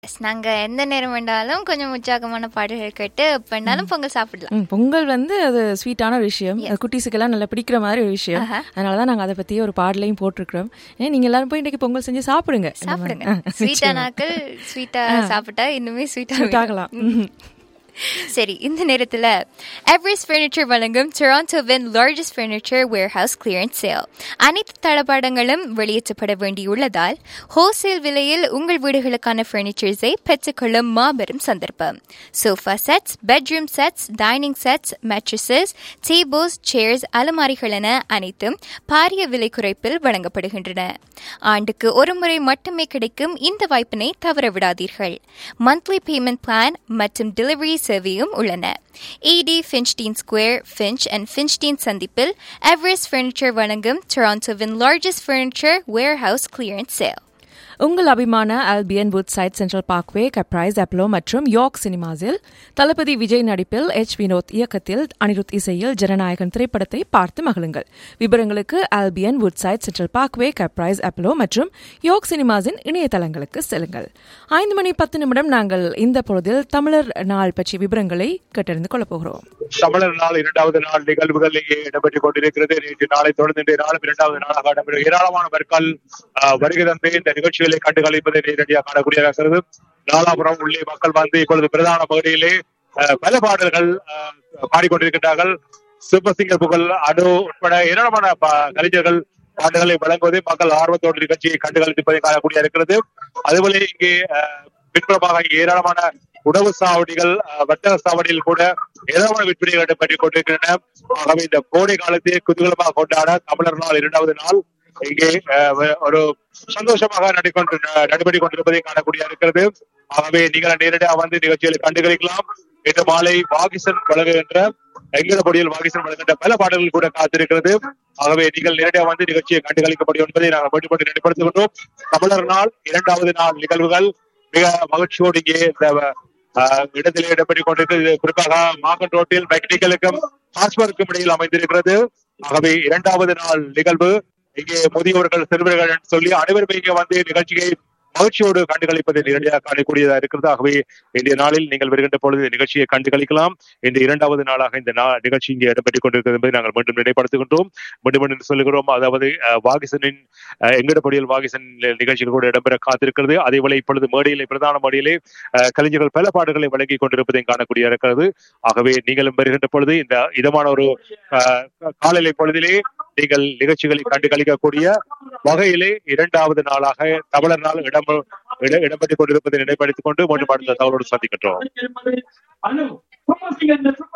Yes, நாங்க எந்த நேரம் வேண்டாலும் கொஞ்சம் உற்சாகமான பாடல்கள் கேட்டு எப்ப வேண்டாலும் பொங்கல் சாப்பிடலாம் ம், பொங்கல் வந்து அது ஸ்வீட்டான ஒரு விஷயம் அது குட்டீஸுக்கெல்லாம் நல்லா பிடிக்கிற மாதிரி ஒரு விஷயம் அதனால தான் நாங்கள் அதை பற்றி ஒரு பாடலையும் போட்டிருக்கிறோம் ஏன் நீங்கள் எல்லாரும் போய் இன்றைக்கு பொங்கல் செஞ்சு சாப்பிடுங்க இந்த மாதிரி. சாப்பிடுங்க ஆ, ஸ்வீட்டா நாக்கள் ஸ்வீட்டா சாப்பிட்டா இன்னுமே sweet ஸ்வீட்டா ஆகலாம் ம். சரி இந்த நேரத்துல எவரெஸ்ட் ஃபர்னிச்சர் வழங்கும் டொராண்டோவின் largest furniture warehouse clearance sale அனைத்து தளபாடங்களும் வெளியேற்றப்பட வேண்டியுள்ளதால் ஹோல்சேல் விலையில் உங்கள் வீடுகளுக்கான ஃபர்னிச்சர்ஸை பெற்றுக்கொள்ளும் மாபெரும் சந்தர்ப்பம் sofa sets bedroom sets dining sets mattresses tables chairs அலமாரிகள் என அனைத்தும் பாரிய விலை குறைப்பில் வழங்கப்படுகின்றன ஆண்டுக்கு ஒரு முறை மட்டுமே கிடைக்கும் இந்த வாய்ப்பினை தவறவிடாதீர்கள் மந்த்லி பேமெண்ட் பிளான் மற்றும் டெலிவரி சேவையும் உள்ளன at Finchdene square Finch and Finchdene சந்திப்பில் எவரெஸ்ட் ஃபர்னிச்சர் வழங்கும் டொராண்டோவின் largest furniture warehouse clearance sale உங்கள் அபிமான Albion Woodside Central Parkway Caprice அப்ளோ மற்றும் யோக் சினிமாஸில் தளபதி விஜய் நடிப்பில் எச் வினோத் இயக்கத்தில் அனிருத் இசையில் ஜனநாயகன் திரைப்படத்தை பார்த்து மகிழுங்கள் விவரங்களுக்கு Albion Woodside Central Parkway Caprice அப்ளோ மற்றும் யோக் சினிமாஸின் இணையதளங்களுக்கு செல்லுங்கள் ஐந்து மணி பத்து நிமிடம் நாங்கள் இந்த பொழுதில் தமிழர் நாள் பற்றிய விவரங்களை கேட்டறிந்து கொள்ளப் போகிறோம் தமிழர் நாள் இரண்டாவது நாள் நிகழ்வுகள் இங்கே இடம்பெற்றுக் கொண்டிருக்கிறது நேற்று நாளை தொடர்ந்து இன்றைய நாளும் இரண்டாவது நாளாக இடம்பெறும் ஏராளமான மக்கள் ஆஹ், வருகை தந்து இந்த நிகழ்ச்சிகளை கண்டுகளிப்பதை நேரடியாக காணக்கூடியதாக இருக்கிறது நாலாபுரம் உள்ளே மக்கள் வந்து இப்பொழுது பிரதான பகுதியிலே ஆஹ், பல பாடல்கள் ஆஹ், பாடிக்கொண்டிருக்கின்றார்கள் சிவசிங்கர் புகழ் அணு உட்பட ஏராளமான ப- கலைஞர்கள் பாட்டுகளை வழங்குவதை மக்கள் ஆர்வத்தோடு நிகழ்ச்சியை கண்டுகளிப்பதை காணக்கூடிய இருக்கிறது அதுபோல இங்கே ஆஹ், பின்புறமாக ஏராளமான உணவு சாவடிகள் அஹ், வர்த்தக சாவடியில் கூட ஏராளமான விற்பனைகள் இடம்பெற்றுக் கொண்டிருக்கின்றன ஆகவே இந்த கோடை காலத்தை குதூகலமாக கொண்டாட தமிழர் நாள் இரண்டாவது நாள் இங்கே அஹ், வ- ஒரு சந்தோஷமாக நடைபெற்று நடைபெற்றுக் கொண்டிருப்பதை காணக்கூடிய இருக்கிறது ஆகவே நீங்கள் நேரடியாக வந்து நிகழ்ச்சிகளை கண்டுகளிக்கலாம் இன்று மாலை வாகிசன் வழங்குகின்ற எங்கடபடியில் வாகிசன் வழங்குகின்ற பல பாடல்கள் கூட காத்திருக்கிறது ஆகவே நீங்கள் நேரடியாக வந்து நிகழ்ச்சியை கண்டுகளிக்க முடியும் என்பதை நாங்கள் மீண்டும் மீண்டும் நினைப்படுத்துகின்றோம் தமிழர் நாள் இரண்டாவது நாள் நிகழ்வுகள் மிக மகிழ்ச்சியோடு இங்கே இந்த ஆஹ், இடத்திலே இடம்பெற்றுக் கொண்டிருக்கிறது குறிப்பாக மாகன் ரோட்டில் மெக்னிக்கலுக்கும் ஹாஸ்பருக்கும் இடையில் அமைந்திருக்கிறது ஆகவே இரண்டாவது நாள் நிகழ்வு இங்கே முதியோர்கள் சிறுவர்கள் என்று சொல்லி அனைவரும் இங்கே வந்து நிகழ்ச்சியை மகிழ்ச்சியோடு கண்டுகளிப்பதை நேரடியாக காணக்கூடியதா இருக்கிறது ஆகவே இன்றைய நாளில் நீங்கள் வருகின்ற பொழுது இந்த நிகழ்ச்சியை கண்டுகளிக்கலாம் இந்த இரண்டாவது நாளாக இந்த நா- நிகழ்ச்சி இங்கே இடம்பெற்றுக் கொண்டிருக்கிறது என்பதை நாங்கள் மீண்டும் நினைப்படுத்துகின்றோம் மீண்டும் மீண்டும் சொல்லுகிறோம் அதாவது அஹ், வாகிசனின் அஹ், எங்கடப்படியில் வாகிசன் நிகழ்ச்சிகள் கூட இடம்பெற காத்திருக்கிறது அதேபோல இப்பொழுது மேடையிலே பிரதான மேடையிலே அஹ், கலைஞர்கள் பல பாடல்களை வழங்கி கொண்டிருப்பதையும் காணக்கூடிய இருக்கிறது ஆகவே நீங்களும் வருகின்ற பொழுது இந்த இதமான ஒரு அஹ், காலையிலை பொழுதிலே நீங்கள் நிகழ்ச்சிகளை கண்டு கழிக்கக்கூடிய வகையிலே இரண்டாவது நாளாக தமிழர் நாள் இடம் இட- இடம்பெற்றுக் கொண்டிருப்பதை நினைப்படுத்திக் கொண்டு மீண்டும் அடுத்த தகவலோடு சந்திக்கின்றோம் அனு promoting in the